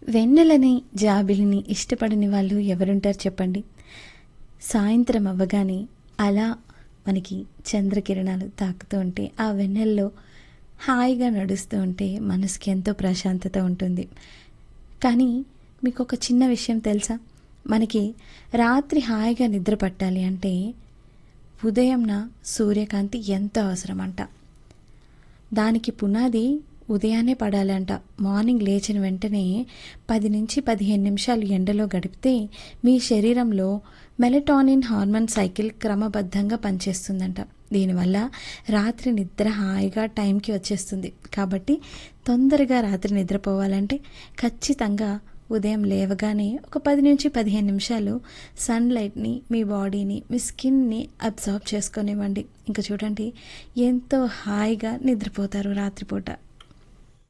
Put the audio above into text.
వెన్నెలని జాబిలిని ఇష్టపడని వాళ్ళు ఎవరుంటారు చెప్పండి సాయంత్రం అవ్వగానే అలా మనకి చంద్రకిరణాలు తాకుతూ ఉంటే ఆ వెన్నెల్లో హాయిగా నడుస్తూ ఉంటే మనసుకి ఎంతో ప్రశాంతత ఉంటుంది కానీ మీకు ఒక చిన్న విషయం తెలుసా మనకి రాత్రి హాయిగా నిద్ర పట్టాలి అంటే ఉదయంన సూర్యకాంతి ఎంతో అవసరం అంట దానికి పునాది ఉదయాన్నే పడాలంట మార్నింగ్ లేచిన వెంటనే పది నుంచి పదిహేను నిమిషాలు ఎండలో గడిపితే మీ శరీరంలో మెలటానిన్ హార్మోన్ సైకిల్ క్రమబద్ధంగా పనిచేస్తుందంట దీనివల్ల రాత్రి నిద్ర హాయిగా టైంకి వచ్చేస్తుంది కాబట్టి తొందరగా రాత్రి నిద్రపోవాలంటే ఖచ్చితంగా ఉదయం లేవగానే ఒక పది నుంచి పదిహేను నిమిషాలు సన్లైట్ని మీ బాడీని మీ స్కిన్ని అబ్జార్బ్ చేసుకొనివ్వండి ఇంకా చూడండి ఎంతో హాయిగా నిద్రపోతారు రాత్రిపూట